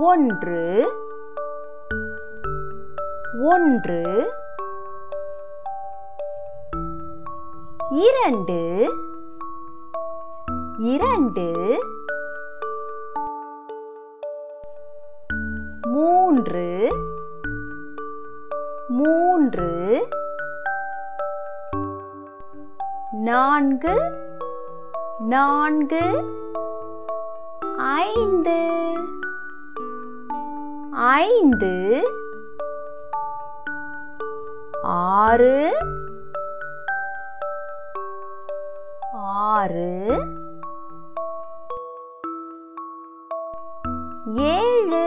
ஒன்று ஒன்று இரண்டு இரண்டு மூன்று மூன்று நான்கு நான்கு ஐந்து ஐந்து ஆறு ஆறு ஏழு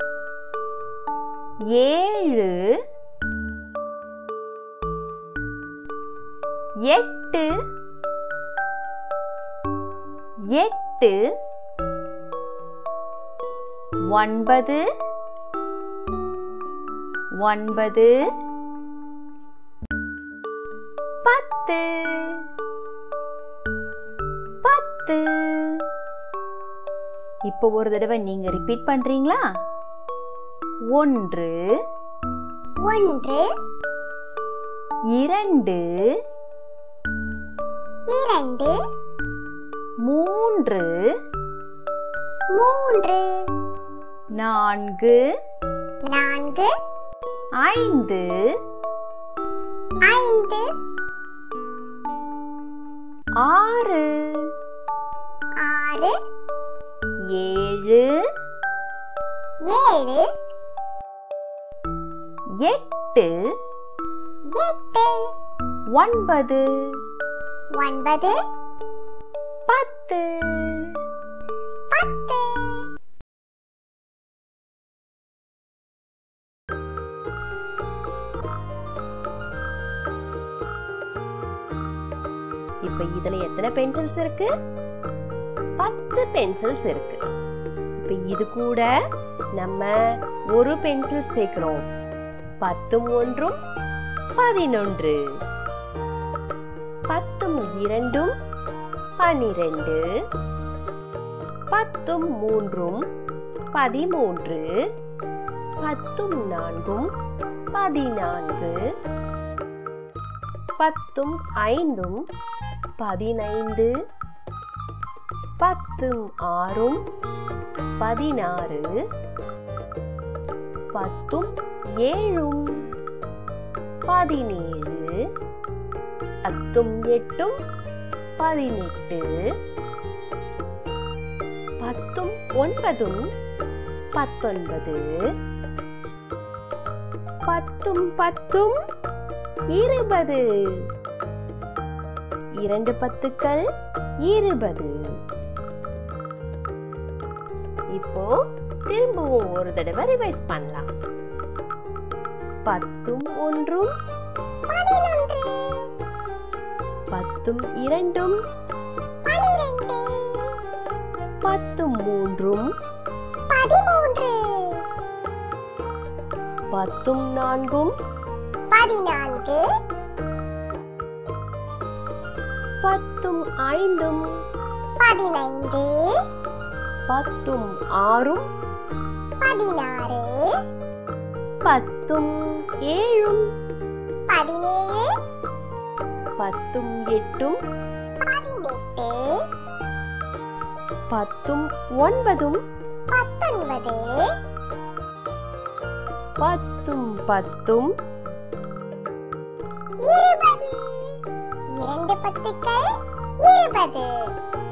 ஏழு எட்டு எட்டு ஒன்பது ஒன்பது பத்து பத்து இப்போ ஒரு தடவை நீங்க ரிப்பீட் பண்றீங்களா ஒன்று ஒன்று இரண்டு இரண்டு மூன்று மூன்று நான்கு நான்கு ஐந்து ஐந்து ஆறு ஆறு ஏழு ஏழு எட்டு எட்டு ஒன்பது ஒன்பது பத்து பத்து இப்ப இதுல எத்தனை பென்சில்ஸ் இருக்கு பத்து பென்சில்ஸ் இருக்கு இப்ப இது கூட நம்ம ஒரு பென்சில் சேர்க்கிறோம் பத்தும் ஒன்றும் பதினொன்று பத்தும் இரண்டும் பனிரெண்டு பத்தும் மூன்றும் பதிமூன்று பத்தும் நான்கும் பதினான்கு பத்தும் ஐந்தும் பதினைந்து பத்தும் ஆறும் பதினாறு பத்தும் ஏழும் பதினேழு பத்தும் எட்டும் பதினெட்டு பத்தும் ஒன்பதும் பத்தொன்பது பத்தும் பத்தும் இருபது இரண்டு பத்துக்கள் இருபது இப்போ திரும்பவும் ஒரு தடவை ரிவைஸ் பண்ணலாம் பத்தும் ஒன்றும் பதினொன்று பத்தும் இரண்டும் பனிரெண்டு பத்தும் மூன்றும் பதிமூன்று பத்தும் நான்கும் பதினான்கு பத்தும் ஐந்தும் பதினைந்து பத்தும் ஆறும் பதினாறு பத்தும் ஏழும் பதினேழு பத்தும் எட்டும் பதினெட்டு பத்தும் ஒன்பதும் பத்தொன்பது பத்தும் பத்தும் இருபது இரண்டு பத்துக்கள் இருபது